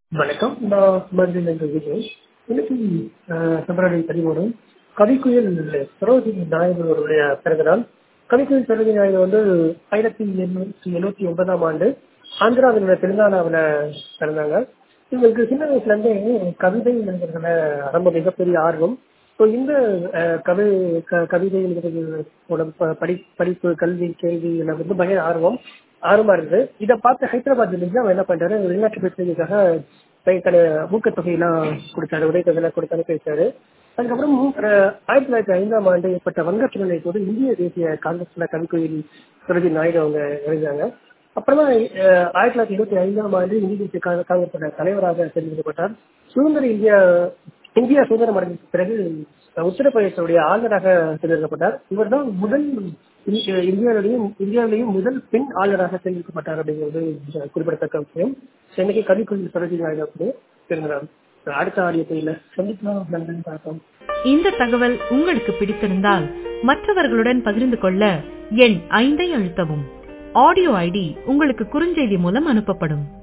வணக்கம் நான் மருந்தில் என்ற விஜய் இன்னைக்கு அஹ், பிப்ரவரி பதிமூணு கவிக்குயில் சரோஜினி நாயுடு அவருடைய பிறந்தநாள் கவிக்குயில் சரோஜினி நாயுடு வந்து ஆயிரத்தி எண்ணூற்றி எழுபத்தி ஒன்பதாம் ஆண்டு ஆந்திராவினுடைய தெலுங்கானாவில் பிறந்தாங்க இவங்களுக்கு சின்ன வயசுல இருந்தே கவிதை எழுதுறதுல ரொம்ப மிகப்பெரிய ஆர்வம் ஸோ இந்த அஹ், கவி க- கவிதை எழுதுறதோட ப- படி படிப்பு கல்வி கேள்வி எல்லாம் வந்து பயங்கர ஆர்வம் ஆர்வமா இருந்தது இதை பார்த்து ஹைதராபாத் இருந்து அவன் என்ன பண்றாரு வெளிநாட்டு பிரச்சனைக்காக தன ஊக்கத்தொகையெல்லாம் கொடுத்தாரு உதவித்தொகையெல்லாம் கொடுத்தாரு பேசாரு அதுக்கப்புறம் அஹ், ஆயிரத்தி தொள்ளாயிரத்தி ஐந்தாம் ஆண்டு ஏற்பட்ட வங்கப்பிரளய போது இந்திய தேசிய காங்கிரஸ்ல கவிக்கோயில் சுரஜி நாயுடு அவங்க எழுதினாங்க அப்புறமா அஹ், ஆயிரத்தி தொள்ளாயிரத்தி இருபத்தி ஐந்தாம் ஆண்டு இந்திய தேசிய கா- காங்கிரஸோட தலைவராக தேர்ந்தெடுக்கப்பட்டார் சுதந்திர இந்தியா இந்தியா சுதந்திரம் அடைந்த பிறகு அஹ், உத்தரப்பிரதேசனுடைய ஆளுநராக தேர்ந்தெடுக்கப்பட்டார் இவர் தான் முதல் இந்திய- இந்தியாவிலேயும் இந்தியாவிலேயும் முதல் பெண் ஆளுநராக தேர்ந்தெடுக்கப்பட்டார் அப்படிங்கிறது அஹ், குறிப்பிடத்தக்க விஷயம் சென்னைக்கு கவிக்குயில் சரோஜினி நாயுடு அப்படி பிறந்தார் அடுத்த ஆடியத்தில் சந்திக்கலாம் நன்றி வணக்கம் இந்த தகவல் உங்களுக்கு பிடித்திருந்தால் மற்றவர்களுடன் பகிர்ந்து கொள்ள எண் ஐந்தை அழுத்தவும் ஆடியோ ஐடி உங்களுக்கு குறுஞ்செய்தி மூலம் அனுப்பப்படும்